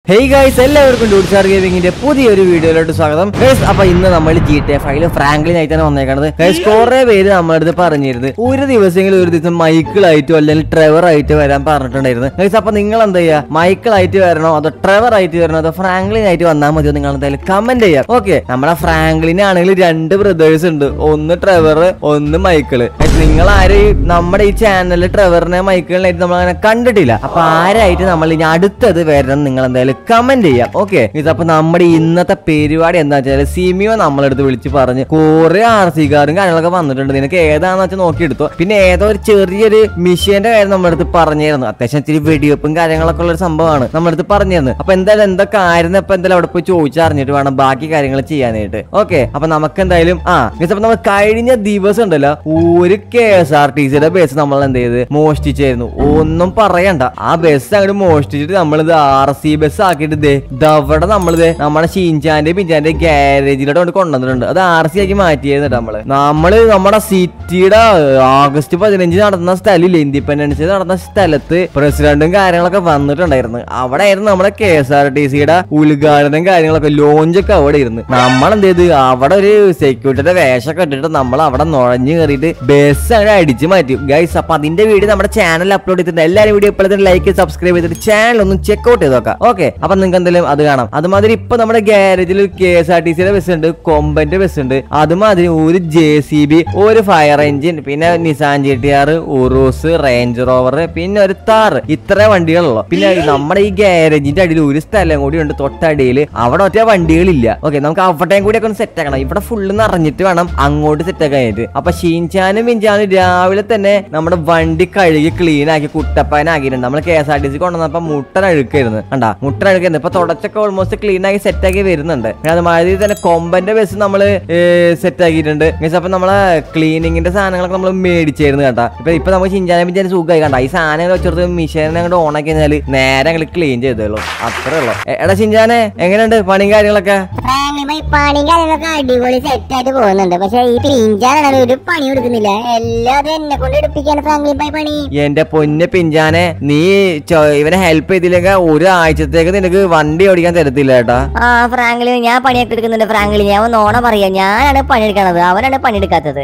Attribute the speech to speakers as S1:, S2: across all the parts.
S1: Hey guys എല്ലാവർക്കും ഡൂഡ്സാർ ഗെയിമിങ്ങിന്റെ പുതിയൊരു വീഡിയോയിലോട്ട് സ്വാഗതം ഗൈസ് അപ്പൊ ഇന്ന് നമ്മൾ G T F five Franklin ആയിട്ടാണ് വന്നേക്കണത് ഗൈസ് കുറെ പേര് നമ്മുടെ അടുത്ത് പറഞ്ഞിരുന്നു ഒരു ദിവസമെങ്കിലും ഒരു ദിവസം മൈക്കിളായിട്ടോ അല്ലെങ്കിൽ ട്രെവർ ആയിട്ട് വരാൻ പറഞ്ഞിട്ടുണ്ടായിരുന്നു ഗൈസ് അപ്പൊ നിങ്ങൾ എന്താ ചെയ്യാ മൈക്കിളായിട്ട് വരണോ അതോ ട്രെവർ ആയിട്ട് വരണോ അതോ ഫ്രാങ്ക്ലിൻ ആയിട്ട് വന്നാൽ മതിയോ നിങ്ങൾ എന്തായാലും കമന്റ് ചെയ്യാം ഓക്കെ നമ്മുടെ ഫ്രാങ്ക്ലിൻ ആണെങ്കിൽ രണ്ട് ബ്രദേഴ്സ് ഉണ്ട് ഒന്ന് ട്രെവർ ഒന്ന് മൈക്കിള് Guys, നിങ്ങൾ ആരും നമ്മുടെ ഈ ചാനലിൽ ട്രെവറിനെ മൈക്കിളിനായിട്ട് നമ്മൾ അങ്ങനെ കണ്ടിട്ടില്ല അപ്പൊ ആരായിട്ട് നമ്മൾ ഇനി അടുത്തത് വരണം നിങ്ങൾ എന്തായാലും കമന്റ് ചെയ്യാം ഓക്കെ ഇതപ്പോ നമ്മുടെ ഇന്നത്തെ പരിപാടി എന്താ വെച്ചാൽ സിമിയോ നമ്മളെടുത്ത് വിളിച്ച് പറഞ്ഞ് കുറെ ആർ സി കാറും കാര്യങ്ങളൊക്കെ വന്നിട്ടുണ്ട് നിനക്ക് ഏതാണെന്ന് വെച്ചാൽ നോക്കിയെടുത്തോ പിന്നെ ഏതോ ഒരു ചെറിയൊരു മിഷീന്റെ കാര്യം നമ്മുടെ അടുത്ത് പറഞ്ഞിരുന്നു അത്യാവശ്യം ഇച്ചിരി വെടിവെപ്പും കാര്യങ്ങളൊക്കെ ഉള്ള ഒരു സംഭവമാണ് നമ്മുടെ അടുത്ത് പറഞ്ഞിരുന്നു അപ്പൊ എന്തായാലും എന്തൊക്കെ ആയിരുന്നു ഇപ്പൊ എന്തായാലും അവിടെ പോയി ചോദിച്ചറിഞ്ഞിട്ട് വേണം ബാക്കി കാര്യങ്ങൾ ചെയ്യാനായിട്ട് ഓക്കെ അപ്പൊ നമുക്ക് എന്തായാലും ആ guys, അപ്പൊ നമ്മൾ കഴിഞ്ഞ ദിവസം ഉണ്ടല്ലോ ഒരു കെ എസ് ആർ ടി സിയുടെ ബസ് നമ്മൾ എന്ത് ചെയ്ത് മോഷ്ടിച്ചായിരുന്നു ഒന്നും പറയണ്ട ആ ബസ് അങ്ങോട്ട് മോഷ്ടിച്ചിട്ട് നമ്മളിത് ആർ സി ബസ് ആക്കിയിട്ട് ദേ ദവിടെ നമ്മളിത് നമ്മുടെ ഷീൻചാന്റെ പിഞ്ചാന്റെ ഗ്യാരേജിലോട്ട് കൊണ്ട് കൊണ്ടുവന്നിട്ടുണ്ട് അത് ആർ സി ആക്കി മാറ്റിയായിരുന്നു നമ്മള് നമ്മള് നമ്മുടെ സിറ്റിയുടെ ആഗസ്റ്റ് പതിനഞ്ച് നടന്ന സ്ഥലമില്ലേ ഇൻഡിപെൻഡൻസ് നടന്ന സ്ഥലത്ത് പ്രസിഡന്റും കാര്യങ്ങളൊക്കെ വന്നിട്ടുണ്ടായിരുന്നു അവിടെ ആയിരുന്നു നമ്മുടെ കെ എസ് ആർ ടി സിയുടെ ഉദ്ഘാടനം കാര്യങ്ങളൊക്കെ ലോഞ്ചൊക്കെ അവിടെ ഇരുന്ന് നമ്മൾ എന്ത് ചെയ്ത് അവിടെ ഒരു സെക്യൂരിറ്റിയുടെ വേഷമൊക്കെ ഇട്ടിട്ട് നമ്മൾ അവിടെ നുഴഞ്ഞു കയറിയിട്ട് ബസ് അങ്ങനെ അടിച്ചു മാറ്റി ഗൈസ് അപ്പൊ അതിന്റെ വീഡിയോ നമ്മുടെ ചാനൽ അപ്ലോഡ് ചെയ്തിട്ടുണ്ട് എല്ലാവരും വീഡിയോ ഇപ്പോൾ തന്നെ ലൈക്ക് സബ്സ്ക്രൈബ് ചെയ്തിട്ട് ചാനൽ ഒന്ന് ചെക്ക് ഔട്ട് ചെയ്ത് നോക്കാം ഓക്കെ അപ്പൊ നിങ്ങൾക്ക് എന്തെങ്കിലും അത് കാണാം അതുമാതിരി ഇപ്പൊ നമ്മുടെ ഗ്യാരേജിൽ കെ എസ് ആർ ടി സിയുടെ ബസ് ഉണ്ട് കൊമ്പന്റെ ബസ് ഉണ്ട് അതുമാതിരി ഒരു ജെ സി ബി ഒരു ഫയർ എഞ്ചിൻ പിന്നെ Nissan G T R Urus Range Rover പിന്നെ ഒരു താർ ഇത്ര വണ്ടികളുള്ളൂ പിന്നെ നമ്മുടെ ഈ ഗ്യാരേജിന്റെ അടിയിൽ ഒരു സ്ഥലം കൂടി ഉണ്ട് തൊട്ടടിയിൽ അവിടെ ഒറ്റ വണ്ടികളില്ല ഓക്കെ നമുക്ക് അവിടെയും കൂടി ഒക്കെ ഒന്ന് സെറ്റ് ആക്കണം ഇവിടെ ഫുള്ള് നിറഞ്ഞിട്ട് വേണം അങ്ങോട്ട് സെറ്റ് ആക്കാനായിട്ട് അപ്പൊ ഷീൻചാനും മിഞ്ചാനും രാവിലെ തന്നെ നമ്മുടെ വണ്ടി കഴുകി ക്ലീൻ ആക്കി കുട്ടപ്പനാക്കിയിട്ടുണ്ട് നമ്മൾ K S R T C കൊണ്ടുവന്നപ്പോ മുട്ടൻ അഴുക്കായിരുന്നു കണ്ടാ മുട്ടൻ അഴുക്കായിരുന്നു ഇപ്പൊ തുടച്ചൊക്കെ ഓൾമോസ്റ്റ് ക്ലീൻ ആക്കി സെറ്റ് ആക്കി വരുന്നുണ്ട് പിന്നെ അത് മഴ തന്നെ കൊമ്പന്റെ ബസ് നമ്മൾ സെറ്റ് ആക്കിയിട്ടുണ്ട് Guys, അപ്പൊ നമ്മളെ ക്ലീനിങ്ങിന്റെ സാധനങ്ങളൊക്കെ നമ്മൾ മേടിച്ചായിരുന്നു കേട്ടാ ഇപ്പൊ ഇപ്പൊ നമുക്ക് ചിഞ്ചാനെ പിഞ്ചാനെ സുഖമായി കണ്ട ഈ സാധനങ്ങൾ വെച്ചെടുത്ത് മിഷീനെ അങ്ങോട്ട് ഓൺ ആക്കി കഴിഞ്ഞാൽ നേരെ അങ്ങോട്ട് ക്ലീൻ ചെയ്തോളൂ അത്രേ ഉള്ളൂ എ- എടാ ചിഞ്ചാനെ എങ്ങനെയുണ്ട് പണിയും കാര്യങ്ങളൊക്കെ
S2: ഫ്രാങ്ക്ലി ബൈ പണിയും കാര്യങ്ങളൊക്കെ അടിപൊളി സെറ്റ് ആയിട്ട് പോകുന്നുണ്ട് പക്ഷെ ഈ പിഞ്ചാനാണ് ഒരു പണി കൊടുക്കുന്നില്ല എല്ലാം അത് എന്നെ കൊണ്ട് എടുപ്പിക്കാണ് ഫ്രാങ്ക്ലി ബൈ പണി
S1: എന്റെ പൊന്നെ പിഞ്ചാനെ നീ ചോ- ഇവനെ ഹെൽപ്പ് ചെയ്തില്ലെങ്കിൽ ഒരു ആഴ്ചത്തേക്ക് നിനക്ക് വണ്ടി ഓടിക്കാൻ തരത്തില്ല കേട്ടാ
S2: ആ ഫ്രാങ്ക്ലി ഞാൻ പണിയൊക്കെ എടുക്കുന്നുണ്ട് ഫ്രാങ്ക്ലി ഞാൻ ഒന്ന് ഓണം പറയാ ഞാനാണ് പണിയെടുക്കണത് അവനാണ് പണിയെടുക്കാത്തത്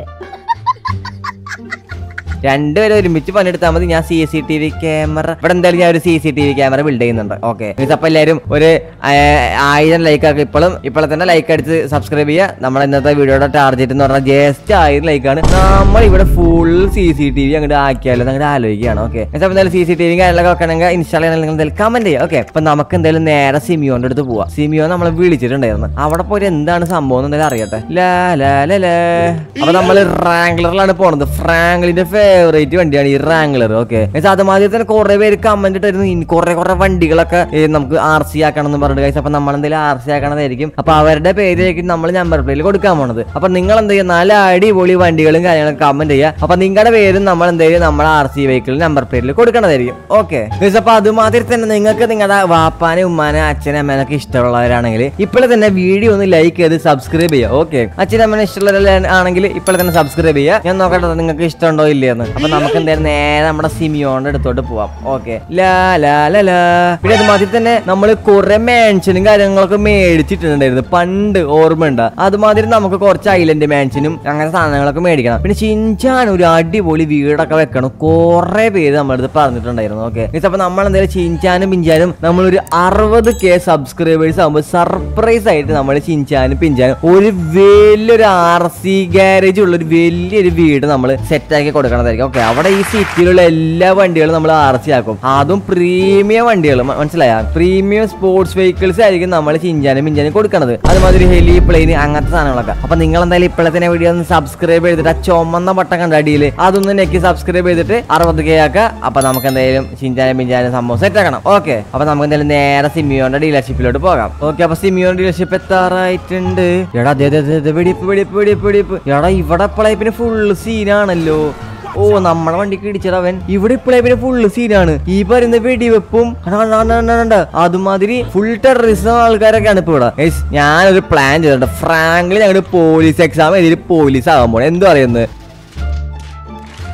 S1: രണ്ടുപേരും ഒരുമിച്ച് പണിയെടുത്താൽ മതി ഞാൻ C C T V camera ഇവിടെ എന്തായാലും ഞാൻ ഒരു C C T V camera build ചെയ്യുന്നുണ്ട് ഓക്കെ അപ്പൊ എല്ലാവരും ഒരു ആ, ആയിരം ലൈക്ക് ആക്കി ഇപ്പോഴും ഇപ്പോഴും തന്നെ ലൈക്ക് അടിച്ച് സബ്സ്ക്രൈബ് ചെയ്യുക നമ്മുടെ ഇന്നത്തെ വീഡിയോയുടെ ടാർഗറ്റ് എന്ന് പറഞ്ഞാൽ ജസ്റ്റ് ആയിരം ലൈക്കാണ് നമ്മൾ ഇവിടെ full C C T V അങ്ങോട്ട് ആക്കിയാലോ അങ്ങോട്ട് ആലോചിക്കുകയാണ് ഓക്കെ അപ്പോൾ എന്തായാലും സി സി ടി വി കാര്യങ്ങളൊക്കെ വെക്കണമെങ്കിൽ ഇൻസ്റ്റാൾ ചെയ്യണമെങ്കിൽ നിങ്ങൾ എന്തായാലും കമന്റ് ചെയ്യുക ഓക്കെ അപ്പൊ നമുക്ക് എന്തായാലും നേരെ സിമിയോന്റെ അടുത്ത് പോവാം സിമിയോ നമ്മളെ വിളിച്ചിട്ടുണ്ടായിരുന്നു അവിടെ പോയി എന്താണ് സംഭവം എന്ന് എന്തായാലും അറിയട്ടെ ലാ ലാ ലാ ലാ അപ്പൊ നമ്മൾ റാംഗ്ലറിലാണ് പോണത് ഫ്രാങ്ക്ലിന്റെ ഫേവറേറ്റ് വണ്ടിയാണ് ഈ റാംഗ്ലർ ഓക്കെ അതുമാതിരി തന്നെ കുറെ പേര് കമന്റ് ഇട്ടായിരുന്നു ഇനി കുറെ കുറെ വണ്ടികളൊക്കെ ഏ, നമുക്ക് ആർ സി ആക്കണം എന്ന് പറഞ്ഞിട്ട് guys. അപ്പൊ നമ്മൾ എന്തെങ്കിലും ആർ സി ആക്കണതായിരിക്കും അപ്പൊ അവരുടെ പേരിലേക്കും നമ്മൾ നമ്പർ പ്ലേറ്റിൽ കൊടുക്കാൻ പോണത് അപ്പൊ നിങ്ങൾ എന്ത് ചെയ്യുക നല്ല അടിപൊളി വണ്ടികളും കാര്യങ്ങളൊക്കെ കമന്റ് ചെയ്യുക അപ്പൊ നിങ്ങളുടെ പേരും നമ്മൾ എന്തെങ്കിലും നമ്മുടെ ആർ സി വെഹിക്കിൾ നമ്പർ പ്ലേറ്റിൽ കൊടുക്കണതായിരിക്കും ഓക്കെ അപ്പൊ അതുമാതിരി തന്നെ നിങ്ങൾക്ക് നിങ്ങളുടെ വാപ്പാനെ ഉമ്മാനെ അച്ഛനെ അമ്മേനൊക്കെ ഇഷ്ടമുള്ളവരാണെങ്കിൽ ഇപ്പോഴെ തന്നെ വീഡിയോ ഒന്ന് ലൈക്ക് ചെയ്ത് സബ്സ്ക്രൈബ് ചെയ്യുക ഓക്കെ അച്ഛനും അമ്മനെ ഇഷ്ടമുള്ളവർ ആണെങ്കിൽ ഇപ്പോഴെ തന്നെ സബ്സ്ക്രൈബ് ചെയ്യുക ഞാൻ നോക്കട്ടെ നിങ്ങൾക്ക് ഇഷ്ടമുണ്ടോ ഇല്ലയെന്ന് അപ്പൊ നമുക്ക് എന്തായാലും നേരെ നമ്മുടെ സിമിയോന്റെ അടുത്തോട്ട് പോവാം ഓക്കെ ലാ ലാ ലാ ലാ പിന്നെ അതുമാതിരി തന്നെ നമ്മൾ കുറെ മാൻഷനും കാര്യങ്ങളൊക്കെ മേടിച്ചിട്ടുണ്ടായിരുന്നു പണ്ട് ഓർമ്മയുണ്ട് അതുമാതിരി നമുക്ക് കുറച്ച് ഐലൻഡ് മാൻഷനും അങ്ങനെ സാധനങ്ങളൊക്കെ മേടിക്കണം പിന്നെ ചിഞ്ചാൻ ഒരു അടിപൊളി വീടൊക്കെ വെക്കണം കുറെ പേര് നമ്മുടെ അടുത്ത് പറഞ്ഞിട്ടുണ്ടായിരുന്നു ഓക്കെ അപ്പൊ നമ്മൾ എന്തായാലും ചിഞ്ചാനും പിഞ്ചാനും നമ്മളൊരു അറുപത് കെ സബ്സ്ക്രൈബേഴ്സ് ആകുമ്പോൾ സർപ്രൈസ് ആയിട്ട് നമ്മൾ ചിഞ്ചാനും പിഞ്ചാനും ഒരു വലിയൊരു ആർ സി ഗാരേജ് ഉള്ള ഒരു വലിയൊരു വീട് നമ്മൾ സെറ്റാക്കി കൊടുക്കണതായിരിക്കും ഓക്കെ അവിടെ ഈ സിറ്റിയിലുള്ള എല്ലാ വണ്ടികളും നമ്മൾ ആർ സി ആക്കും അതും പ്രീമിയം വണ്ടികൾ മനസ്സിലായ പ്രീമിയം സ്പോർട്സ് വെഹിക്കിൾസ് ആയിരിക്കും നമ്മൾ ചിഞ്ചാനും പിഞ്ചാനും കൊടുക്കണത് അതുമാതിരി ഹെലി പ്ലെയിൻ അങ്ങനത്തെ സാധനങ്ങളൊക്കെ അപ്പൊ നിങ്ങൾ എന്തായാലും ഇപ്പോഴത്തെ വീഡിയോ ഒന്ന് സബ്സ്ക്രൈബ് ചെയ്തിട്ട് ആ ചുമന്ന ബട്ടൺ കണ്ട അടിയിൽ അതൊന്ന് നെക്കി സബ്സ്ക്രൈബ് ചെയ്തിട്ട് അറുപത് കെ ആക്കുക അപ്പൊ നമുക്ക് എന്തായാലും ചിഞ്ചാനും പിഞ്ചാനും സംഭവം സെറ്റ് ആക്കണം ഓക്കെ അപ്പൊ നമുക്ക് എന്തായാലും നേരെ സിമിയോന്റെ ഡീലർഷിപ്പിലോട്ട് പോകാം ഓക്കെ അപ്പൊ സിമിയോന്റെ ഡീലർഷിപ്പ് എത്താറായിട്ടുണ്ട് എടാ അതെ അതെ അതെ വെടിപ്പ് വെടിപ്പ് വെടിപ്പ് വെടിപ്പ് എടാ ഇവിടെ ഇപ്പോഴേ പിന്നെ ഫുള്ള് സീനാണല്ലോ ഓ നമ്മുടെ വണ്ടിക്ക് ഇടിച്ചടവൻ ഇവിടെ ഇപ്പോഴേ പിന്നെ ഫുള്ള് സീനാണ് ഈ പറയുന്ന വെടിവെപ്പും കണ്ട, കണ്ട, കണ്ട, കണ്ട, കണ്ട. അതുമാതിരി ഫുൾ ടെററിസം ആൾക്കാരൊക്കെയാണ് ഇപ്പൊ ഇവിടെ Guys, ഞാനൊരു പ്ലാൻ ചെയ്തിട്ടുണ്ട് ഫ്രാങ്കിൽ ഞങ്ങളുടെ പോലീസ് എക്സാം എഴുതി പോലീസ് ആകാൻ പോണേ എന്ത് പറയുന്നത്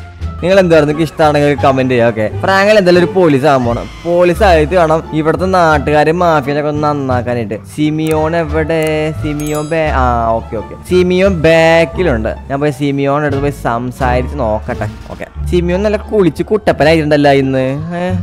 S1: നിങ്ങൾ എന്തായിരുന്നു നിങ്ങൾക്ക് ഇഷ്ടമാണെങ്കിൽ കമന്റ് ചെയ്യുക ഓക്കെ ഫ്രാങ്കിൽ എന്തായാലും ഒരു പോലീസ് ആകാൻ പോണം പോലീസ് ആയിട്ട് വേണം ഇവിടുത്തെ നാട്ടുകാരെ മാഫിയനൊക്കെ ഒന്ന് നന്നാക്കാനായിട്ട് സിമിയോൺ എവിടെ സിമിയോൺ ബേ ആ ഓക്കെ ഓക്കെ സിമിയോൺ ബാക്കിലുണ്ട് ഞാൻ പോയി സിമിയോൺ എടുത്ത് പോയി സംസാരിച്ച് നോക്കട്ടെ ഓക്കെ സിമിയോൺ നല്ല കുളിച്ച് കുട്ടപ്പനായിട്ടുണ്ടല്ലോ ഇന്ന് ഏഹ്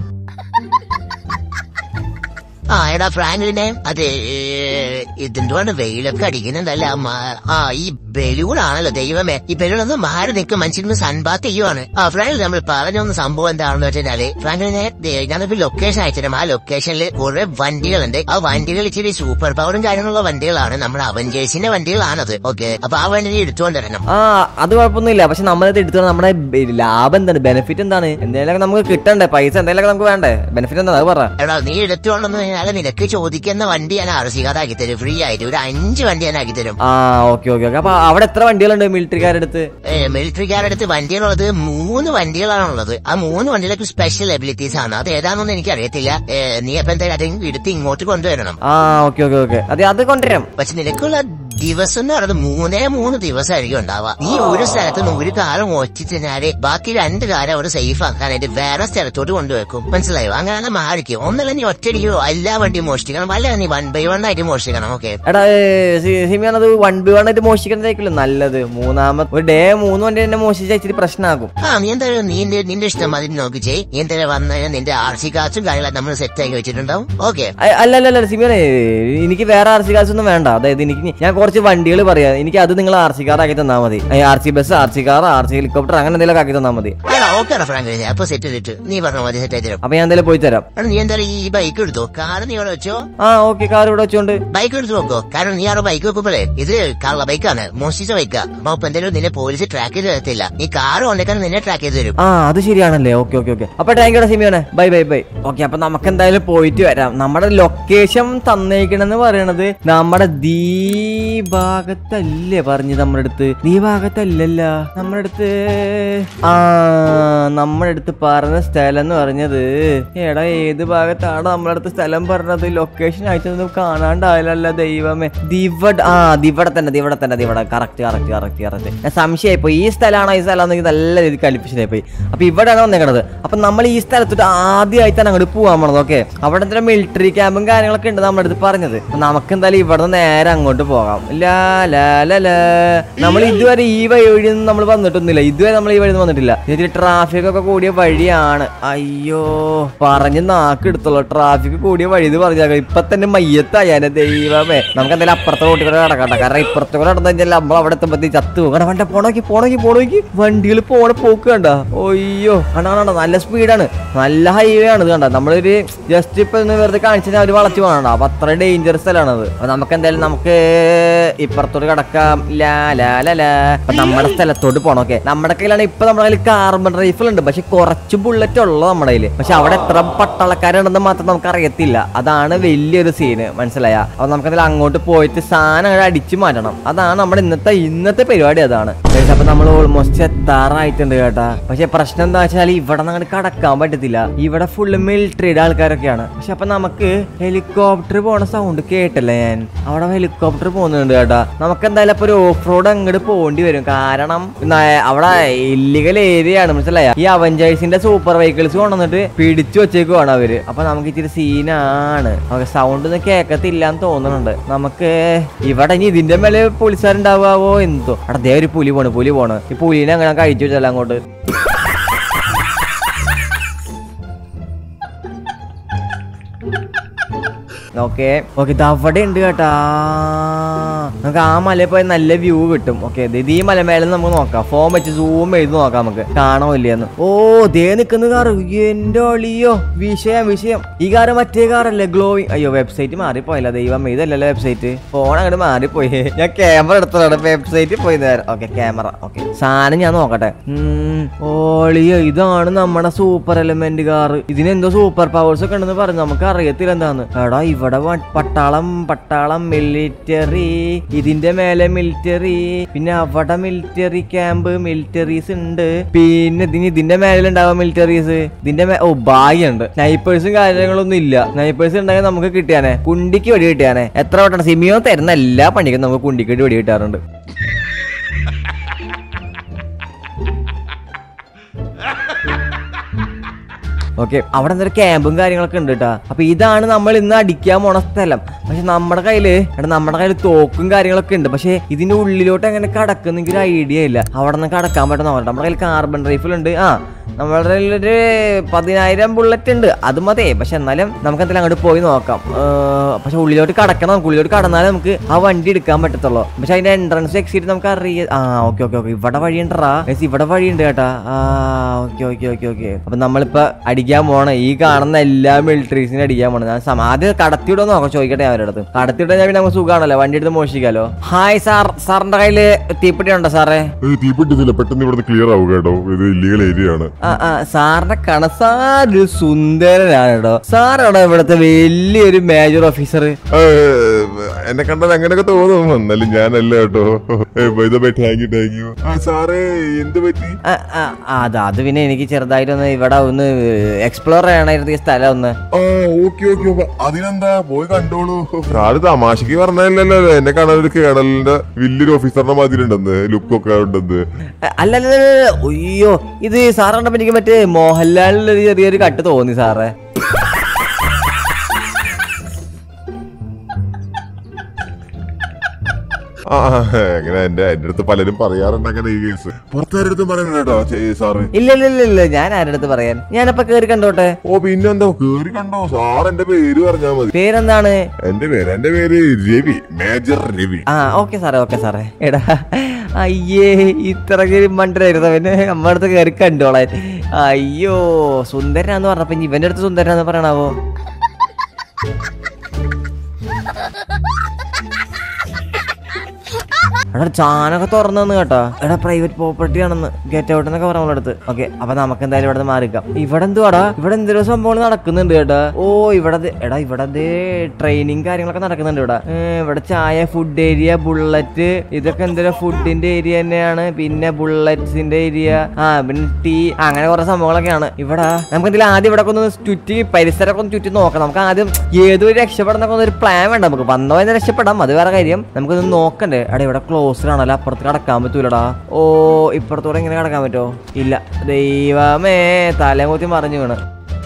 S3: ആ എടാ ഫ്രാങ്ക്ലിനെ അതെ ഇതെന്തുകൊണ്ട് വെയിലൊക്കെ അടിക്കുന്നുണ്ടല്ല അമ്മ ആ ഈ ബലൂണാണല്ലോ ദൈവമേ ഈ ബലൂൺ മാറി നിൽക്കും മനുഷ്യന് സൺബാത്ത് ചെയ്യുവാണ് ആ ഫ്രാങ്കിൽ നമ്മൾ പറഞ്ഞൊന്ന് സംഭവം എന്താണെന്ന് വെച്ചാല് ഫ്രാങ്ക്ലിനെ ദേ, ഞാനൊരു ലൊക്കേഷൻ അയച്ചിട്ടും ആ ലൊക്കേഷനിൽ കുറെ വണ്ടികളുണ്ട് ആ വണ്ടികൾ ഇച്ചിരി സൂപ്പർ പവറും കാര്യങ്ങളുള്ള വണ്ടികളാണ് നമ്മുടെ അവഞ്ചേഴ്സിന്റെ വണ്ടികളാണത് ഓക്കെ അപ്പൊ ആ വണ്ടി നീ എടുത്തുകൊണ്ട് വരണം
S1: ആ അത് കുഴപ്പമൊന്നുമില്ല പക്ഷെ നമ്മളത് എടുത്തു നമ്മുടെ ബെ- ലാഭം എന്താണ് ബെനിഫിറ്റ് എന്താണ് എന്തെങ്കിലുമൊക്കെ നമുക്ക് കിട്ടണ്ടേ പൈസ എന്തെങ്കിലുമൊക്കെ നമുക്ക് വേണ്ടേ ബെനിഫിറ്റ് എന്താണ് അത് പറ
S3: എടാ നീ എടുത്തുകൊണ്ടെന്ന് കഴിഞ്ഞാൽ നിനക്ക് ചോദിക്കുന്ന വണ്ടി ഞാൻ ആർ സി കാർഡ് ആക്കി തരും ഫ്രീ ആയിട്ട് ഒരു അഞ്ച് വണ്ടി ഞാൻ ആക്കി തരും
S1: ആ ഓക്കെ ഓക്കെ ഓക്കെ അപ്പൊ അവിടെ എത്ര വണ്ടികളുണ്ട് മിലിറ്ററിക്കാരെടുത്ത്
S3: മിലിറ്ററിക്കാരടുത്ത് വണ്ടികളുള്ളത് മൂന്ന് വണ്ടികളാണുള്ളത് ആ മൂന്ന് വണ്ടികൾക്ക് സ്പെഷ്യൽ എബിലിറ്റീസ് ആണ് അത് ഏതാണെന്ന് എനിക്ക് അറിയത്തില്ല ഏ, നീ അപ്പൊ എന്തായാലും അതെങ്കിലും എടുത്ത് ഇങ്ങോട്ട് കൊണ്ടുവരണം
S1: ആ ഓക്കെ ഓക്കെ ഓക്കെ അതെ അത് കൊണ്ടുവരാം
S3: പക്ഷെ നിനക്കുള്ള ദിവസം എന്ന് പറയുന്നത് മൂന്നേ മൂന്ന് ദിവസമായിരിക്കും ഉണ്ടാവുക നീ ഒരു സ്ഥലത്ത് നിന്ന് ഒരു കാലം ഓച്ചിട്ടിനാല് ബാക്കി രണ്ട് കാലം അവിടെ സേഫ് ആക്കാനായിട്ട് വേറെ സ്ഥലത്തോട്ട് കൊണ്ടുവെക്കും മനസ്സിലായോ അങ്ങനെ മാറിക്കും ഒന്നല്ല നീ ഒറ്റടിക്കോ എല്ലാ വണ്ടിയും മോഷ്ടിക്കണം അല്ല നീ വൺ ബൈ വൺ ആയിട്ട് മോഷ്ടിക്കണം ഓക്കെ
S1: എടാ സിമിയാണ് അത് വൺ ബി വൺ ആയിട്ട് മോഷിക്കുന്നതായിരിക്കില്ല നല്ലത് മൂന്നാമത് ഒരു ഡേ മൂന്ന് വണ്ടി തന്നെ മോഷിച്ചാൽ ഇച്ചിരി പ്രശ്നമാകും
S3: ആ നീ എന്തായാലും നിന്റെ നിന്റെ ഇഷ്ടം അതിന് നോക്കി ചെയ് നീ എന്തായാലും വന്നു കഴിഞ്ഞാൽ നിന്റെ ആർ സി കാർഡ്സും കാര്യങ്ങളും നമ്മൾ സെറ്റ് ആക്കി വെച്ചിട്ടുണ്ടാവും ഓക്കെ
S1: അ- അല്ല അല്ല അല്ല സിമിയാണ് എനിക്ക് വേറെ ആർ സി കാർസ് ഒന്നും വേണ്ട അതായത് എനിക്ക് ഞാൻ കുറച്ച് വണ്ടികൾ പറയാം എനിക്ക് അത് നിങ്ങൾ ആർ സി കാർ ആക്കി തന്നാൽ മതി R C bus R C car R C helicopter അങ്ങനെ എന്തെങ്കിലും ആക്കി തന്നാൽ മതി
S3: ഓക്കെ ഫ്രാങ്ക് അപ്പൊ സെറ്റ് ചെയ്തിട്ട് നീ പറഞ്ഞ മതി സെറ്റ് ആയി തരും
S1: അപ്പൊ ഞാൻ എന്തായാലും പോയി തരാം
S3: എടാ, നീ എന്തായാലും ഈ ബൈക്ക് എടുത്തോ കാർ നീ ഇവിടെ വെച്ചോ
S1: ആ ഓക്കെ കാർ ഇവിടെ വെച്ചോണ്ട്
S3: ബൈക്ക് എടുത്ത് നോക്കോ കാരണം നീ ആരോ ബൈക്ക് വെക്കുമ്പോഴേ ഇത് കള്ള ബൈക്കാണ് മോഷ്ടിച്ച ബൈക്കാ അപ്പൊ ഇപ്പൊ എന്തായാലും നിന്നെ പോലീസ് ട്രാക്ക് ചെയ്ത് തരത്തില്ല നീ കാർ ഉണ്ടെങ്കിൽ നിന്നെ ട്രാക്ക് ചെയ്ത് തരും
S1: ആ അത് ശരിയാണല്ലേ ഓക്കെ ഓക്കെ ഓക്കെ അപ്പൊ താങ്ക് യു സിമിയോനെ ബൈ ബൈ ബൈ ഓക്കെ അപ്പൊ നമുക്ക് എന്തായാലും പോയിട്ട് വരാം നമ്മുടെ ലൊക്കേഷൻ തന്നേക്കണെന്ന് പറയണത് നമ്മുടെ ദീ ഭാഗത്തല്ലേ പറഞ്ഞു നമ്മുടെ അടുത്ത് ദീ ഭാഗത്തല്ലല്ല നമ്മുടെ അടുത്ത് ആ നമ്മുടെ അടുത്ത് പറഞ്ഞ സ്ഥലം എന്ന് പറഞ്ഞത് എടാ ഏത് ഭാഗത്താണ് നമ്മുടെ അടുത്ത് സ്ഥലം പറഞ്ഞത് ലൊക്കേഷൻ അയച്ചതൊന്നും കാണാണ്ടായാലല്ല ദൈവമേ ദിവട ആ ദിവടെ തന്നെ ദിവടെ തന്നെ ദിവടെ കറക്റ്റ് കറക്റ്റ് കറക്റ്റ് കറക്റ്റ് ഞാൻ സംശയമായി പോയി ഈ സ്ഥലമാണോ ഈ സ്ഥലം എനിക്ക് നല്ല രീതിയിൽ കലിപ്പിച്ചതായി പോയി അപ്പൊ ഇവിടെയാണ് വന്നേക്കണത് അപ്പൊ നമ്മൾ ഈ സ്ഥലത്തോട്ട് ആദ്യമായിട്ടാണ് അങ്ങോട്ട് പോകാൻ പോണത് ഓക്കെ അവിടെ എന്തെങ്കിലും മിലിറ്ററി ക്യാമ്പും കാര്യങ്ങളൊക്കെ ഉണ്ട് നമ്മുടെ അടുത്ത് പറഞ്ഞത് അപ്പൊ നമുക്ക് എന്തായാലും ഇവിടെ നിന്ന് നേരെ അങ്ങോട്ട് പോകാം ലാ ലാ ലാ ലാ നമ്മൾ ഇതുവരെ ഈ വഴി വഴിയൊന്നും നമ്മൾ വന്നിട്ടൊന്നുമില്ല ഇതുവരെ നമ്മൾ ഈ വഴി ഒന്നും വന്നിട്ടില്ല ഇതിൽ ട്രാഫിക് ഒക്കെ കൂടിയ വഴിയാണ് അയ്യോ പറഞ്ഞ് നാക്ക് എടുത്തോളൂ ട്രാഫിക് കൂടിയ വഴി എന്ന് പറഞ്ഞാൽ ഇപ്പൊ തന്നെ മയ്യത്തായാനെ ദൈവമേ നമുക്ക് എന്തായാലും അപ്പുറത്തെ റോട്ടിൽ കൂടെ നടക്കണ്ട കാരണം ഇപ്പുറത്തെ കൂടെ നടന്നു കഴിഞ്ഞാൽ നമ്മൾ അവിടെ എത്തുമ്പോഴത്തേക്ക് ചത്തു പോകും വണ്ട പോണോക്കി പോണോക്കി പോണോക്കി വണ്ടികൾ പോണ പോക്ക് കണ്ട ഒയ്യോ കണ്ട കണ്ട നല്ല സ്പീഡാണ് നല്ല ഹൈവേ ആണ് ഇത് കണ്ട നമ്മളൊരു ജസ്റ്റ് ഇപ്പൊ ഒന്ന് വെറുതെ കാണിച്ചാൽ അവർ വളച്ചു പോകണ്ട അപ്പൊ അത്ര ഡേഞ്ചറസ് സ്ഥലമാണ് അത് അപ്പൊ നമുക്ക് എന്തായാലും നമുക്ക് ഇപ്പുറത്തോട്ട് കിടക്കാം ലാ ലാ ലാ ലാ അപ്പൊ നമ്മുടെ സ്ഥലത്തോട്ട് പോണം ഓക്കെ നമ്മുടെ കയ്യിലാണ് ഇപ്പൊ നമ്മുടെ കയ്യിൽ കാർബൺ റൈഫിൾ ഉണ്ട് പക്ഷെ കുറച്ച് ബുള്ളറ്റ് ഉള്ളത് നമ്മുടെ കയ്യിൽ പക്ഷെ അവിടെ എത്ര പട്ടാളക്കാരുണ്ടെന്ന് മാത്രം നമുക്ക് അറിയത്തില്ല അതാണ് വലിയൊരു സീന് മനസ്സിലായ അപ്പൊ നമുക്ക് എന്തായാലും അങ്ങോട്ട് പോയിട്ട് സാധനം അങ്ങട് അടിച്ചു മാറ്റണം അതാണ് നമ്മുടെ ഇന്നത്തെ ഇന്നത്തെ പരിപാടി അതാണ് Guys, അപ്പൊ നമ്മൾ ഓൾമോസ്റ്റ് എത്താറായിട്ടുണ്ട് കേട്ടാ പക്ഷെ പ്രശ്നം എന്താ വെച്ചാൽ ഇവിടെ നിന്ന് അങ്ങോട്ട് കടക്കാൻ പറ്റത്തില്ല ഇവിടെ ഫുള്ള് മിലിറ്ററിയുടെ ആൾക്കാരൊക്കെയാണ് പക്ഷെ അപ്പൊ നമുക്ക് ഹെലികോപ്റ്റർ പോണ സൗണ്ട് കേട്ടല്ലേ ഞാൻ അവിടെ ഹെലികോപ്റ്റർ പോകുന്നുണ്ട് കേട്ടാ നമുക്ക് എന്തായാലും ഇപ്പൊ ഒരു ഓഫ് റോഡ് അങ്ങോട്ട് പോകേണ്ടി വരും കാരണം ന- അവിടെ ഇല്ലീഗൽ ഏരിയ ആണ് മനസ്സിലായ ഈ അവഞ്ചേഴ്സിന്റെ സൂപ്പർ വെഹിക്കിൾസ് കൊണ്ടുവന്നിട്ട് പിടിച്ചു വെച്ചേക്കുവാണ് അവര് അപ്പൊ നമുക്ക് ഇച്ചിരി സീനാണ് നമുക്ക് സൗണ്ട് ഒന്നും കേക്കത്തില്ല എന്ന് തോന്നുന്നുണ്ട് നമുക്ക് ഇവിടെ ഇനി ഇതിന്റെ മേലെ പോലീസുകാരുണ്ടാവാവോ എന്തോ അവിടെ ദേ ഒരു പുലി പോണ് പുലി പോണ് ഈ പുലിനെ അങ്ങനെ കഴിച്ചു വെച്ചല്ല അങ്ങോട്ട് ഓക്കെ ഓക്കെ ഇത് അവിടെ ഉണ്ട് കേട്ടാ നമുക്ക് ആ മലയിൽ പോയി നല്ല വ്യൂ കിട്ടും ഓക്കെ ഇത് ഈ മലമേലെ നമുക്ക് നോക്കാം ഫോൺ വെച്ച് സൂം ചെയ്ത് നോക്കാം നമുക്ക് കാണോ ഇല്ലയെന്ന് ഓ ദേ നിക്കുന്ന കാറ് എന്റെ ഒളിയോ വിഷയം വിഷയം ഈ കാറ് മറ്റേ കാറല്ലേ ഗ്ലോയിങ് അയ്യോ വെബ്സൈറ്റ് മാറിപ്പോയില്ല ദൈവം ഇതല്ലല്ലോ വെബ്സൈറ്റ് ഫോൺ അങ്ങോട്ട് മാറിപ്പോയി ഞാൻ ക്യാമറ എടുത്തതാണ് വെബ്സൈറ്റിൽ പോയി നേരം ഓക്കെ ക്യാമറ ഓക്കെ സാധനം ഞാൻ നോക്കട്ടെ ഉം, ഓളിയോ ഇതാണ് നമ്മുടെ സൂപ്പർ എലമെന്റ് കാറ് ഇതിനെന്തോ സൂപ്പർ പവേഴ്സ് ഒക്കെ ഉണ്ടെന്ന് പറഞ്ഞു നമുക്ക് അറിയത്തില്ല എന്താന്ന് എടാ ഇവിടെ വ- പട്ടാളം പട്ടാളം മിലിറ്ററി ഇതിന്റെ മേലെ മിലിറ്ററി പിന്നെ അവിടെ മിലിറ്ററി ക്യാമ്പ് മിലിറ്ററീസ് ഉണ്ട് പിന്നെ ഇതിന് ഇതിന്റെ മേലെ ഉണ്ടാവാം മിലിറ്ററീസ് ഇതിന്റെ മേ ഓ ഭാഗ്യമുണ്ട് സ്നൈപ്പേഴ്സും കാര്യങ്ങളൊന്നും ഇല്ല സ്നൈപ്പേഴ്സ് ഉണ്ടെങ്കിൽ നമുക്ക് കിട്ടിയാനെ കുണ്ടിക്ക് വെടി കിട്ടിയാനെ എത്ര വട്ടം സിമിയോ തരുന്ന എല്ലാ പണിക്കും നമുക്ക് കുണ്ടിക്ക് വെടി കിട്ടാറുണ്ട് ഓക്കെ അവിടെ എന്തൊരു ക്യാമ്പും കാര്യങ്ങളൊക്കെ ഉണ്ട് കേട്ടോ അപ്പൊ ഇതാണ് നമ്മൾ ഇന്ന് അടിക്കാൻ പോണ സ്ഥലം പക്ഷെ നമ്മുടെ കയ്യില് എടാ നമ്മുടെ കയ്യിൽ തോക്കും കാര്യങ്ങളൊക്കെ ഉണ്ട് പക്ഷെ ഇതിന്റെ ഉള്ളിലോട്ട് എങ്ങനെ കടക്കുന്ന എനിക്ക് ഒരു ഐഡിയ ഇല്ല അവിടെ നിന്ന് കടക്കാൻ പറ്റുന്ന നമ്മുടെ കയ്യിൽ കാർബൺ റൈഫിൾ ഉണ്ട് ആ നമ്മുടെ കയ്യിലൊരു പതിനായിരം ബുള്ളറ്റ് ഉണ്ട് അത് മതി പക്ഷെ എന്നാലും നമുക്ക് എന്തായാലും അങ്ങോട്ട് പോയി നോക്കാം ഏർ, പക്ഷെ ഉള്ളിലോട്ട് കടക്കണം നമുക്ക് ഉള്ളിലോട്ട് കടന്നാലേ നമുക്ക് ആ വണ്ടി എടുക്കാൻ പറ്റത്തുള്ളൂ പക്ഷെ അതിന്റെ എൻട്രൻസ് എക്സിറ്റ് നമുക്ക് അറിയാം ആ ഓക്കെ ഓക്കെ ഓക്കെ ഇവിടെ വഴിയുണ്ടറാ Guys, ഇവിടെ വഴിയുണ്ട് കേട്ടാ ആ ഓക്കെ ഓക്കെ ഓക്കെ ഓക്കെ അപ്പൊ നമ്മളിപ്പോ അടിക്കാൻ പോണ ഈ കാണുന്ന എല്ലാ മിലിറ്ററീസിനും അടിക്കാൻ പോണത് ഞാൻ സമ- ആദ്യം കടത്തിവിടോ നോക്കാം ചോദിക്കട്ടെ അവരുടെ അടുത്ത് കടത്തിവിടാൻ ഞാൻ പിന്നെ നമുക്ക് സുഖമാണല്ലോ വണ്ടി എടുത്ത് മോഷിക്കാലോ ഹായ് സാർ സാറിന്റെ കയ്യില് തീപ്പെട്ടി ഉണ്ടോ സാറേ
S4: ഏയ് തീപ്പെട്ടിന്നില്ല പെട്ടെന്ന് ഇവിടുന്ന് ക്ലിയർ ആവുക കേട്ടോ ഇത് ഇല്ലീഗൽ ഏരിയ ആണ്
S1: ആ ആ സാറിന്റെ കണ സാറ് സുന്ദരനാണ് കേട്ടോ സാറാണോ ഇവിടുത്തെ വലിയൊരു മേജർ ഓഫീസർ
S4: ഏഹ്, എന്നെ കണ്ടാൽ അങ്ങനെയൊക്കെ തോന്നും എന്നാലും ഞാനല്ല കേട്ടോ താങ്ക് യു താങ്ക് യു സാറേ എന്ത് പറ്റി
S1: അത് അത് പിന്നെ എനിക്ക് ചെറുതായിട്ടൊന്ന് ഇവിടെ ഒന്ന് എക്സ്പ്ലോർ ചെയ്യണമായിരുന്നു ഈ സ്ഥലം ഒന്ന്
S4: ആ ഓക്കെ ഓക്കെ അതിനെന്താ പോയി കണ്ടോളൂ സാറ് തമാശക്ക് പറഞ്ഞല്ലോ എന്നെ കാണാൻ ഒരു കേണലിന്റെ വലിയൊരു ഓഫീസറിന്റെ മാതിരി ഉണ്ടെന്ന് ലുക്കൊക്കെ ഉണ്ടെന്ന്
S1: അല്ലല്ല അയ്യോ ഇത് സാറ് കണ്ടപ്പോ എനിക്ക് മറ്റേ മോഹൻലാലിന്റെ ഒരു ചെറിയൊരു കട്ട് തോന്നി സാറേ
S4: ആ ആ, അങ്ങനെ എന്റെ എന്റെ അടുത്ത് പലരും പറയാറുണ്ട് അങ്ങനെ ഈ കേസ് പുറത്താരടുത്തും പറയണ്ട കേട്ടോ ചേ- സാറ്
S1: ഇല്ല ഇല്ല ഇല്ല ഇല്ല ഞാൻ ആരുടെ അടുത്ത് പറയാൻ ഞാനപ്പൊ കേറി കണ്ടോട്ടെ
S4: ഓ പിന്നെന്താ കേറി കണ്ടോ സാർ എന്റെ പേര് പറഞ്ഞാ മതി
S1: പേരെന്താണ്
S4: എന്റെ പേര് എന്റെ പേര് രവി മേജർ രവി
S1: ആ ഓക്കെ സാറേ ഓക്കെ സാറേ എടാ അയ്യേ ഇത്ര മണ്ടരായിരുന്നു അവന് നമ്മുടെ അടുത്ത് കയറി കണ്ടോളാൻ അയ്യോ സുന്ദരനാന്ന് പറഞ്ഞപ്പോ ഇനി ഇവന്റെ അടുത്ത് സുന്ദരനാന്ന് പറയണാവോ എടാ ചാനൊക്കെ തുറന്നു തന്നു കേട്ടോ എടാ പ്രൈവറ്റ് പ്രോപ്പർട്ടി ആണെന്ന് ഗെറ്റ് ഔട്ട് എന്നൊക്കെ പറഞ്ഞ അടുത്ത് ഓക്കെ അപ്പൊ നമുക്ക് എന്തായാലും ഇവിടെ നിന്ന് മാറിക്കാം ഇവിടെ എന്തുവാടാ ഇവിടെ എന്തെങ്കിലും സംഭവങ്ങൾ നടക്കുന്നുണ്ട് കേട്ടാ ഓ ഇവിടെ ദേ- എടാ ഇവിടെ ട്രെയിനിങ് കാര്യങ്ങളൊക്കെ നടക്കുന്നുണ്ട് ഇവിടെ ഏ, ഇവിടെ ചായ ഫുഡ് ഏരിയ ബുള്ളറ്റ് ഇതൊക്കെ എന്തെങ്കിലും ഫുഡിന്റെ ഏരിയ തന്നെയാണ് പിന്നെ ബുള്ളറ്റ്സിന്റെ ഏരിയ ആ പിന്നെ ടീ അങ്ങനെ കുറെ സംഭവങ്ങളൊക്കെയാണ് ഇവിടെ നമുക്ക് എന്തെങ്കിലും ആദ്യം ഇവിടെ ഒന്ന് ചുറ്റി പരിസരമൊക്കെ ഒന്ന് ചുറ്റി നോക്കാം നമുക്ക് ആദ്യം ഏതൊരു രക്ഷപ്പെടുന്നൊക്കെ ഒരു പ്ലാൻ വേണ്ട നമുക്ക് വന്നോ എന്ന് രക്ഷപ്പെടാം അത് വേറെ കാര്യം നമുക്കൊന്ന് നോക്കണ്ടേ എടാ ഇവിടെ ക്ലോസ്ഡ് ആണല്ലോ അപ്പുറത്ത് കടക്കാൻ പറ്റൂലടാ ഓ ഇപ്പുറത്തൂടെ ഇങ്ങനെ കടക്കാൻ പറ്റുമോ ഇല്ല ദൈവമേ തലമുത്തി മറിഞ്ഞു വീണ്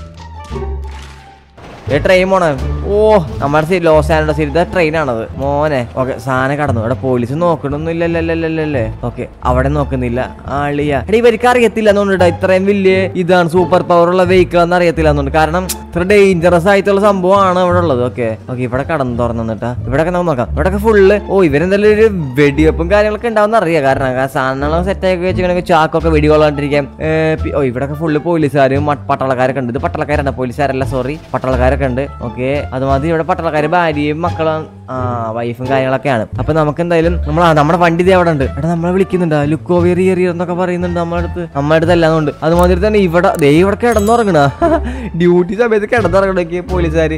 S1: ഏ ട്രെയിൻ പോണേ ഓ നമ്മുടെ സി ലോസ് ആൻഡോ സിറ്റി ട്രെയിൻ ആണത് മോനെ ഓക്കെ സാധനം കടന്നു ഇവിടെ പോലീസ് നോക്കണൊന്നും ഇല്ലല്ലേ ഓക്കെ അവിടെ നോക്കുന്നില്ല ആളിയ എടാ ഇവർക്ക് അറിയത്തില്ല എന്നുണ്ട് ഇത്രയും വലിയ ഇതാണ് സൂപ്പർ പവർ ഉള്ള വെഹിക്കിൾ എന്ന് അറിയത്തില്ല എന്നുണ്ട് കാരണം ഇത്ര ഡേഞ്ചറസ് ആയിട്ടുള്ള സംഭവമാണ് ഇവിടെ ഉള്ളത് ഓക്കെ ഓക്കെ ഇവിടെ കടന്നു തുറന്നിട്ടാ ഇവിടെ നമുക്ക് നോക്കാം ഇവിടെ ഫുള്ള് ഓ ഇവരെന്തായാലും ഒരു വെടിവെപ്പും കാര്യങ്ങളൊക്കെ ഉണ്ടാവുന്ന അറിയാം കാരണം ആ സാധനങ്ങളൊക്കെ സെറ്റ് ആക്കി വെച്ചിട്ടുണ്ടെങ്കിൽ ചാക്കൊക്കെ വെടികൊള്ളാണ്ടിരിക്കാം ഏ, പി- ഓ ഇവിടെ ഫുള്ള് പോലീസുകാരും മ- പട്ടാളക്കാരൊക്കെ ഉണ്ട് ഇത് പട്ടാളക്കാരാണ് പോലീസുകാരല്ല സോറി പട്ടാളക്കാരൊക്കെ ഉണ്ട് ഓക്കെ അതുമാതിരി ഇവിടെ പട്ടാളക്കാര് ഭാര്യയും മക്കളും ആ വൈഫും കാര്യങ്ങളൊക്കെയാണ് അപ്പൊ നമുക്ക് എന്തായാലും നമ്മൾ നമ്മുടെ വണ്ടി ഇതേ അവിടെ ഉണ്ട് എടാ നമ്മളെ വിളിക്കുന്നുണ്ട് ലുക്കോ വെറി എറിയ എന്നൊക്കെ പറയുന്നുണ്ട് നമ്മുടെ അടുത്ത് നമ്മുടെ അടുത്ത് അല്ലാന്നുണ്ട് അതുമാതിരി തന്നെ ഇവിടെ ദേ ഇവിടെ കിടന്നുറങ്ങണ ഡ്യൂട്ടി സമയത്ത് കിടന്നുറങ്ങണൊക്കെ പോലീസുകാര്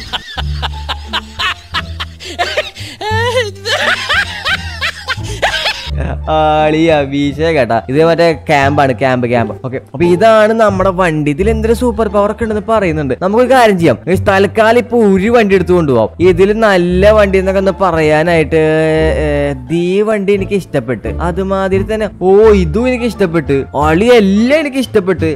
S1: ആളിയാ വീശ കേട്ടാ ഇത് മറ്റേ ക്യാമ്പാണ് ക്യാമ്പ് ക്യാമ്പ് ഓക്കെ അപ്പൊ ഇതാണ് നമ്മുടെ വണ്ടി ഇതിൽ എന്തൊരു സൂപ്പർ പവർ ഒക്കെ ഉണ്ടെന്ന് പറയുന്നുണ്ട് നമുക്കൊരു കാര്യം ചെയ്യാം ഈ തൽക്കാലം ഇപ്പൊ ഒരു വണ്ടി എടുത്തു കൊണ്ടുപോകാം ഇതിൽ നല്ല വണ്ടി എന്നൊക്കെ ഒന്ന് പറയാനായിട്ട് ഏ, ദീ വണ്ടി എനിക്ക് ഇഷ്ടപ്പെട്ട് അതുമാതിരി തന്നെ ഓ ഇതും എനിക്ക് ഇഷ്ടപ്പെട്ട് അളി എല്ലാം എനിക്ക് ഇഷ്ടപ്പെട്ട്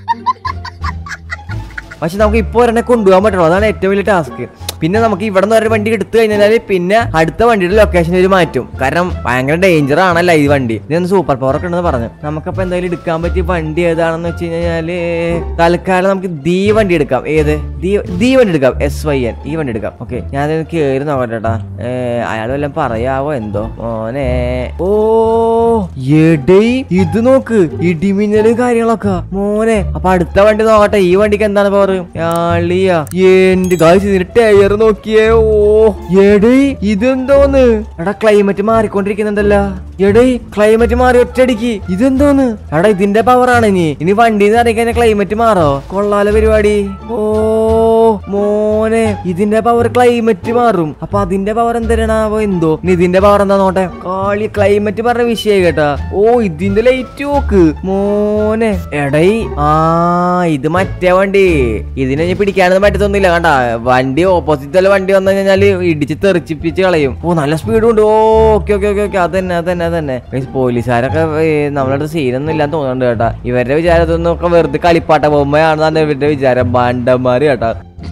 S1: പക്ഷെ നമുക്ക് ഇപ്പോൾ ഒരെണ്ണെ കൊണ്ടുപോകാൻ പറ്റുള്ളൂ അതാണ് ഏറ്റവും വലിയ ടാസ്ക് പിന്നെ നമുക്ക് ഇവിടെ നിന്ന് ഒരു വണ്ടി എടുത്തു കഴിഞ്ഞാൽ പിന്നെ അടുത്ത വണ്ടിയുടെ ലൊക്കേഷൻ ഒരു മാറ്റും കാരണം ഭയങ്കര ഡേഞ്ചർ ആണല്ലോ ഈ വണ്ടി ഇതൊന്ന് സൂപ്പർ പവർ ഒക്കെ ഉണ്ടെന്ന് പറഞ്ഞു നമുക്കപ്പോൾ എന്തായാലും എടുക്കാൻ പറ്റിയ വണ്ടി ഏതാണെന്ന് വെച്ച് കഴിഞ്ഞാല് തൽക്കാലം നമുക്ക് ദീ വണ്ടി എടുക്കാം ഏത് ദീ ദീ വണ്ടി എടുക്കാം എസ് വൈ എൻ ഈ വണ്ടി എടുക്കാം ഓക്കെ ഞാൻ കയറി നോക്കട്ടെട്ടാ അയാൾ വല്ലതും പറയാവോ എന്തോ മോനെ ഓ എടേ ഇത് നോക്ക് ഇടിമിന്നല് കാര്യങ്ങളൊക്കെ മോനെ അപ്പൊ അടുത്ത വണ്ടി നോക്കട്ടെ ഈ വണ്ടിക്ക് എന്താണ് പവർ യാളിയാ എന്റെ ഗായ്സ് ഇതിന്റെ ടയർ നോക്കിയേ ഓ എടേ ഇതെന്തോന്ന് എടാ ക്ലൈമറ്റ് മാറിക്കൊണ്ടിരിക്കുന്നുണ്ടല്ലോ എടേ ക്ലൈമറ്റ് മാറി ഒറ്റയടിക്ക് ഇതെന്തോന്ന് എടാ ഇതിന്റെ പവർ ആണ് ഇനി ഇനി വണ്ടി അറിയിക്കാൻ ക്ലൈമറ്റ് മാറോ കൊള്ളാലോ പരിപാടി ഓ മോനെ ഇതിന്റെ പവർ ക്ലൈമറ്റ് മാറും അപ്പൊ അതിന്റെ പവർ എന്തരാണാവോ എന്തോ ഇനി ഇതിന്റെ പവർ എന്താ നോട്ടെ കാളി ക്ലൈമറ്റ് പറഞ്ഞ വിഷയം കേട്ടാ ഓ ഇതിന്റെ ലൈറ്റ് നോക്ക് മോനെ എടൈ ആ ഇത് മറ്റേ വണ്ടി ഇതിനെ ഇനി പിടിക്കാനൊന്നും പറ്റത്തൊന്നുമില്ല കണ്ട വണ്ടി ഓപ്പോസിറ്റ് വല്ല വണ്ടി വന്നു കഴിഞ്ഞാല് ഇടിച്ച് തെറിച്ചിപ്പിച്ച് കളയും ഓ നല്ല സ്പീഡും ഉണ്ട് ഓ ഓക്കെ ഓക്കെ ഓക്കെ ഓക്കെ അതന്നെ അതന്നെ അതന്നെ ഗയ്സ്, പോലീസുകാരൊക്കെ ഏ, നമ്മളടുത്ത് സീനൊന്നും ഇല്ലാന്ന് തോന്നുന്നുണ്ട് കേട്ടാ ഇവരുടെ വിചാരം ഇതൊന്നും ഒക്കെ വെറുതെ കളിപ്പാട്ട ബൊമ്മയാണെന്നാണ് ഇവരുടെ വിചാരം ബാണ്ടന്മാര് കേട്ടാ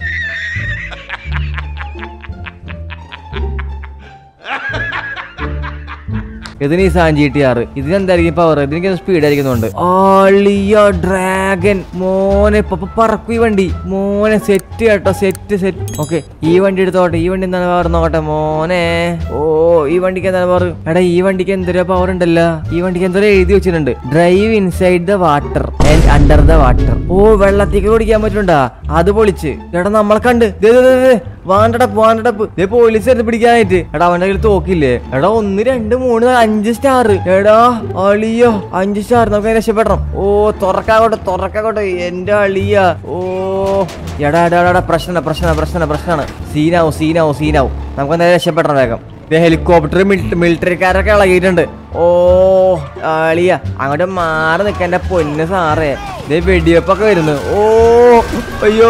S1: ഇതിന് ഈ സാൻ ജി ടി ആറ് ഇതിനെന്തായിരിക്കും പവർ ഇതിന് സ്പീഡ് ആയിരിക്കുന്നുണ്ട് ആളിയ ഡ്രാഗൻ മോനെ ഇപ്പൊ ഇപ്പൊ പറക്കും ഈ വണ്ടി മോനെ സെറ്റ് കേട്ടോ സെറ്റ് സെറ്റ് ഓക്കെ ഈ വണ്ടി എടുത്തോട്ടെ ഈ വണ്ടി എന്താണ് പവർ നോക്കട്ടെ മോനെ ഓ ഈ വണ്ടിക്ക് എന്താണ് പവർ എടാ ഈ വണ്ടിക്ക് എന്തൊരു പവർ ഉണ്ടല്ലോ ഈ വണ്ടിക്ക് എന്തോ എഴുതി വെച്ചിട്ടുണ്ട് drive inside the water and under the water ഓ വെള്ളത്തേക്ക് ഓടിക്കാൻ പറ്റുണ്ടാ അത് പൊളിച്ച് എടാ നമ്മളെ കണ്ട് ദേ, ദേ, ദേ, ദേ. വാണ്ടടപ്പ് വാണ്ടടപ്പ് ദേ പോലീസ് എടുത്ത് പിടിക്കാനായിട്ട് എടാ അവന്റെ കയ്യിൽ തോക്കില്ലേ എടാ ഒന്ന് രണ്ട് മൂന്ന് അഞ്ച് സ്റ്റാർ എടാ അളിയോ അഞ്ച് സ്റ്റാർ നമുക്ക് രക്ഷപ്പെടണം ഓ തുറക്കാകോട്ടെ തുറക്കാകോട്ടെ എന്റെ അളിയ ഓ എടാ എടാ എടാ, എടാ പ്രശ്ന പ്രശ്ന പ്രശ്ന പ്രശ്നമാണ് സീനാവും സീനാവും സീനാവും നമുക്ക് എന്തായാലും രക്ഷപ്പെടണം വേഗം ദേ ഹെലികോപ്റ്റർ മിലിറ്ററിക്കാരൊക്കെ ഇളകിയിട്ടുണ്ട് ഓ ആളിയ അങ്ങോട്ട് മാറി നിൽക്കാൻ എന്റെ പൊന്ന് സാറേ ദേ വെടിവെപ്പൊക്കെ വരുന്നു ഓ അയ്യോ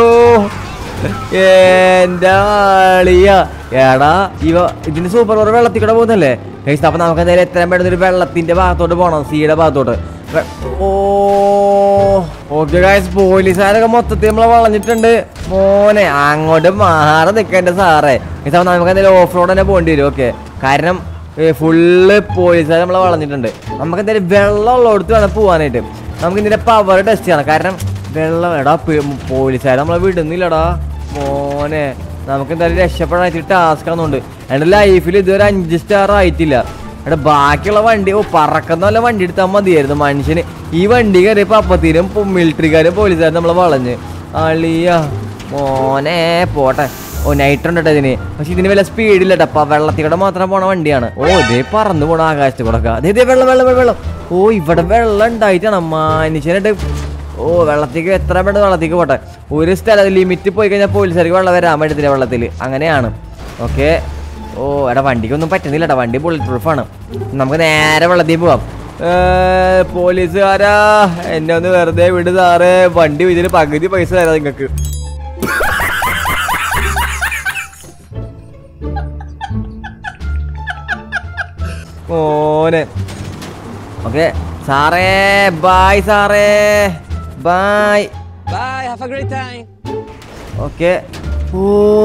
S1: എന്റെ ആളിയ എടാ ഇവ ഇതിന്റെ സൂപ്പർ പവർ വെള്ളത്തിൽ കൂടെ പോകുന്നല്ലേ ഗൈസ് അപ്പൊ നമുക്ക് എന്തായാലും എത്രയും പെട്ടെന്ന് ഒരു വെള്ളത്തിന്റെ ഭാഗത്തോട്ട് പോകണം സീയുടെ ഭാഗത്തോട്ട് വെ- ഓ ഓക്കെ ഗൈസ് പോലീസുകാരൊക്കെ മൊത്തത്തിൽ നമ്മളെ വളഞ്ഞിട്ടുണ്ട് മോനെ അങ്ങോട്ട് മാറി നിൽക്കേണ്ട സാറേ ഗൈസ് അപ്പൊ നമുക്ക് എന്തായാലും ഓഫ് റോഡ് തന്നെ പോകേണ്ടി വരും ഓക്കെ കാരണം ഫുള്ള് പോലീസുകാർ നമ്മളെ വളഞ്ഞിട്ടുണ്ട് നമുക്ക് എന്തായാലും വെള്ളം ഉള്ളിടത്ത് വേണം പോകാനായിട്ട് നമുക്ക് ഇതിന്റെ പവർ ടെസ്റ്റ് ചെയ്യണം കാരണം വെള്ളം എടാ പോലീസുകാർ നമ്മളെ വിടുന്നില്ലടാ മോനെ നമുക്ക് എന്തായാലും രക്ഷപ്പെടാൻ ടാസ്ക് ആണെന്നുണ്ട് എൻ്റെ ലൈഫിൽ ഇതുവരെ അഞ്ച് സ്റ്റാർ ആയിട്ടില്ല എടാ ബാക്കിയുള്ള വണ്ടി ഓ പറക്കുന്ന വല്ല വണ്ടി എടുത്താൽ മതിയായിരുന്നു മനുഷ്യന് ഈ വണ്ടി കയറിയപ്പോൾ അപ്പത്തിനും മിലിറ്ററിക്കാരും പോലീസുകാരും നമ്മളെ വളഞ്ഞ് അളിയ മോനെ പോട്ടെ ഓ നൈറ്റ് ഉണ്ട് കേട്ടോ ഇതിന് പക്ഷെ ഇതിന് വല്ല സ്പീഡില്ല കേട്ടോ അപ്പൊ വെള്ളത്തിൽ കൂടെ മാത്രം പോണ വണ്ടിയാണ് ഓ ഇതേ പറന്നു പോണ ആകാശത്ത് കൂടെ ഒക്കെ അതേ ഇതേ വെള്ളം വെള്ളം വെള്ളം, വെള്ളം ഓ ഇവിടെ വെള്ളം ഉണ്ടായിട്ടാണ് മനുഷ്യനായിട്ട് ഓ വെള്ളത്തേക്ക് എത്ര പെട്ടെന്ന് വെള്ളത്തേക്ക് പോട്ടെ ഒരു സ്ഥലത്ത് ലിമിറ്റ് പോയി കഴിഞ്ഞാൽ പോലീസുകാർക്ക് വെള്ളം വരാൻ പറ്റത്തില്ല വെള്ളത്തിൽ അങ്ങനെയാണ് ഓക്കെ ഓ എടാ വണ്ടിക്കൊന്നും പറ്റുന്നില്ല കേട്ടോ വണ്ടി ബുള്ളറ്റ് പ്രൂഫാണ് നമുക്ക് നേരെ വെള്ളത്തിൽ പോവാം ഏ, പോലീസുകാരാ എന്നെ ഒന്ന് വെറുതെ വിട് സാറേ വണ്ടി ഇതിന് പകുതി പൈസ തരാം നിങ്ങൾക്ക് ഓനെ ഓക്കെ സാറേ ബായ് സാറേ bye
S5: Bye, have a great time.
S1: Okay ഓ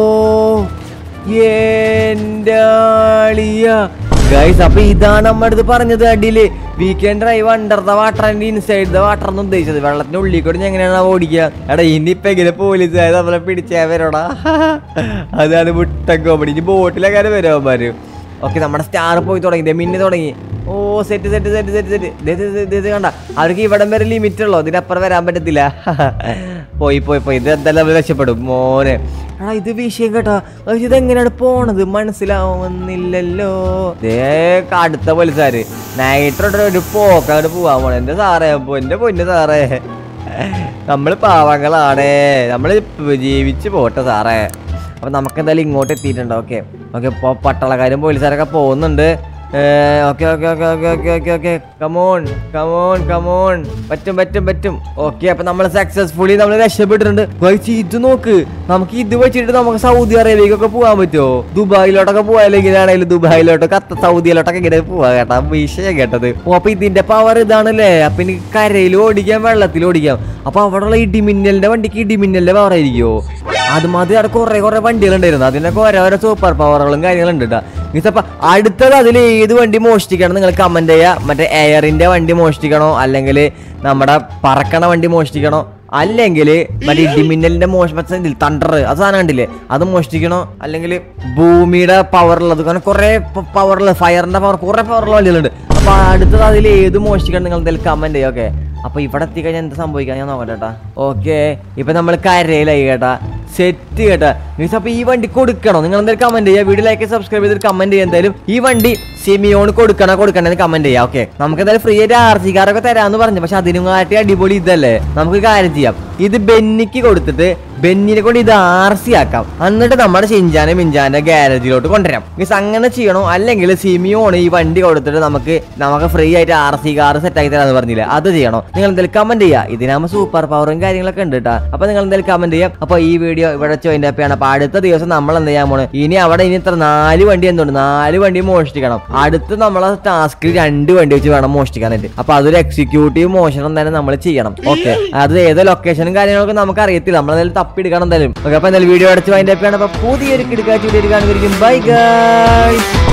S1: എന്താളിയ ഗൈസ് അപ്പൊ ഇതാണ് നമ്മുടെ അടുത്ത് പറഞ്ഞത് അടിയില് weekend drive under the water and inside the water എന്ന് ഉദ്ദേശിച്ചത് വെള്ളത്തിന്റെ ഉള്ളിൽ കൂടെ എങ്ങനെയാണ് ഓടിക്കുക എടാ ഇനിയിപ്പൊ എങ്ങനെ പോലീസുകാർ നമ്മളെ പിടിച്ചാ വരോടാ അതാണ് മുട്ട കോമഡി ഇനി ബോട്ടിലൊക്കെ വരും അവന്മാര് ഓക്കെ നമ്മുടെ സ്റ്റാർ പോയി തുടങ്ങി ദേ മിന്നി തുടങ്ങി ഓ set set set set set ദേ, ദേ, ദേ, ദേ, ദേ കണ്ട അവർക്ക് ഇവിടം വരെ ലിമിറ്റ് ഉള്ളൂ ഇതിനപ്പുറം വരാൻ പറ്റത്തില്ല പോയി പോയി പോയി ഇത് എന്തായാലും നമ്മൾ രക്ഷപ്പെടും മോനെ എടാ ഇത് വിഷയം കേട്ടോ പക്ഷെ ഇതെങ്ങനെയാണ് പോണത് മനസ്സിലാവുന്നില്ലല്ലോ ദേ അടുത്ത പോലീസുകാര് നൈറ്റ് ഒരു പോക്കങ്ങോട്ട് പോവാൻ പോണേ എന്റെ സാറേ അപ്പൊ എന്റെ പൊന്ന് സാറേ നമ്മള് പാവങ്ങളാണേ നമ്മള് ജീവിച്ച് പോട്ടെ സാറേ അപ്പൊ നമുക്ക് എന്തായാലും ഇങ്ങോട്ട് എത്തിയിട്ടുണ്ട് ഓക്കെ ഓക്കെ ഇപ്പോൾ പട്ടാളക്കാരും പോലീസുകാരൊക്കെ പോകുന്നുണ്ട് okay okay okay okay okay okay okay come on come on come on പറ്റും പറ്റും പറ്റും ഓക്കെ അപ്പൊ നമ്മൾ സക്സസ്ഫുള്ളി നമ്മൾ രക്ഷപ്പെട്ടിട്ടുണ്ട് ഗൈസ്, ഇത് നോക്ക് നമുക്ക് ഇത് വെച്ചിട്ട് നമുക്ക് സൗദി അറേബ്യക്കൊക്കെ പോകാൻ പറ്റുമോ ദുബായിലോട്ടൊക്കെ പോയാലും ഇങ്ങനെയാണെങ്കിലും ദുബായിലോട്ടൊക്കെ അത്ത സൗദിയിലോട്ടൊക്കെ ഇങ്ങനെ പോവാ കേട്ടാ വിഷയം കേട്ടത് ഓ അപ്പൊ ഇതിന്റെ പവർ ഇതാണല്ലേ അപ്പൊ എനിക്ക് കരയിൽ ഓടിക്കാം വെള്ളത്തിൽ ഓടിക്കാം അപ്പൊ അവിടെയുള്ള ഇടിമിന്നലിന്റെ വണ്ടിക്ക് ഇടിമിന്നലിന്റെ പവർ ആയിരിക്കുമോ അതുമാതിരി അവിടെ കുറെ കുറെ വണ്ടികളുണ്ടായിരുന്നു അതിനൊക്കെ ഓരോരോ സൂപ്പർ പവറുകളും കാര്യങ്ങളുണ്ട് കേട്ടോ ഇതപ്പോ അടുത്തത് അതിൽ ഏത് വണ്ടി മോഷ്ടിക്കണം നിങ്ങൾ കമന്റ് ചെയ്യുക മറ്റേ എയറിന്റെ വണ്ടി മോഷ്ടിക്കണോ അല്ലെങ്കിൽ നമ്മുടെ പറക്കണ വണ്ടി മോഷ്ടിക്കണോ അല്ലെങ്കിൽ മറ്റേ ഇടിമിന്നലിന്റെ മോഷണ തണ്ടർ അത് സാധനം കണ്ടില്ലേ അത് മോഷ്ടിക്കണോ അല്ലെങ്കിൽ ഭൂമിയുടെ പവർ ഉള്ളത് കാരണം കുറെ പവറുള്ള ഫയറിന്റെ പവർ കുറെ പവറുള്ള വണ്ടികളുണ്ട് അപ്പൊ അടുത്തത് അതിൽ ഏത് മോഷ്ടിക്കണം നിങ്ങൾ എന്തായാലും കമന്റ് ചെയ്യുക ഓക്കെ അപ്പൊ ഇവിടെ എത്തിക്കഴിഞ്ഞാൽ എന്താ സംഭവിക്കാൻ ഞാൻ നോക്കട്ടെ കേട്ടാ ഓക്കെ ഇപ്പൊ നമ്മൾ കരയിലായി കേട്ടാ സെറ്റ് കേട്ടാ മീൻസ് അപ്പൊ ഈ വണ്ടി കൊടുക്കണോ നിങ്ങൾ എന്തായാലും കമന്റ് ചെയ്യുക വീഡിയോ ലൈക്ക് സബ്സ്ക്രൈബ് ചെയ്തിട്ട് കമന്റ് ചെയ്യുക എന്തായാലും ഈ വണ്ടി സിമിയോൺ കൊടുക്കണോ കൊടുക്കണോ കമന്റ് ചെയ്യാം ഓക്കെ നമുക്ക് എന്തായാലും ഫ്രീ ആയിട്ട് ആർ സി കാറൊക്കെ തരാന്ന് പറഞ്ഞു പക്ഷെ അതിനും കാട്ടി അടിപൊളി ഇതല്ലേ നമുക്ക് കാര്യം ചെയ്യാം ഇത് ബെന്നിക്ക് കൊടുത്തിട്ട് ബെന്നിനെ കൊണ്ട് ഇത് ആർ സി ആക്കാം എന്നിട്ട് നമ്മുടെ ഷിൻജാനെ മിഞ്ചാന്റെ ഗാരേജിലോട്ട് കൊണ്ടുവരാം മീൻസ് അങ്ങനെ ചെയ്യണോ അല്ലെങ്കിൽ സിമിയോൺ ഈ വണ്ടി കൊടുത്തിട്ട് നമുക്ക് നമുക്ക് ഫ്രീ ആയിട്ട് ആർ സി കാർ സെറ്റ് ആക്കി തരാന്ന് പറഞ്ഞില്ലേ അത് ചെയ്യണോ നിങ്ങൾ എന്തായാലും കമന്റ് ചെയ്യുക ഇതിനാകുമ്പോൾ സൂപ്പർ പവറും കാര്യങ്ങളൊക്കെ ഉണ്ട് കേട്ടോ അപ്പൊ നിങ്ങൾ എന്തായാലും കമന്റ് ചെയ്യാം അപ്പൊ ഈ വീഡിയോ ഇവിടെ ചോദിന്റെ അപ്പയാണ് അപ്പൊ അടുത്ത ദിവസം നമ്മൾ എന്ത് ചെയ്യാൻ പോണ് ഇനി അവിടെ ഇനി ഇത്ര നാല് വണ്ടി എന്തുണ്ട് നാല് വണ്ടി മോഷ്ടിക്കണം അടുത്ത് നമ്മളെ ടാസ്കിൽ രണ്ട് വണ്ടി വെച്ച് വേണം മോഷ്ടിക്കാനായിട്ട് അപ്പൊ അതൊരു എക്സിക്യൂട്ടീവ് മോഷണം തന്നെ നമ്മൾ ചെയ്യണം ഓക്കെ അത് ഏതോ ലൊക്കേഷനും കാര്യങ്ങളൊക്കെ നമുക്ക് അറിയത്തില്ല നമ്മളെന്തായാലും തപ്പിയെടുക്കണം എന്തായാലും ഓക്കെ അപ്പൊ എന്തായാലും വീഡിയോ അടച്ച് അതിന്റെ അപ്പയാണ് അപ്പൊ പുതിയൊരു കിടക്കാച്ച് വീഡിയോ കാണുമായിരിക്കും ബൈ ഗൈസ്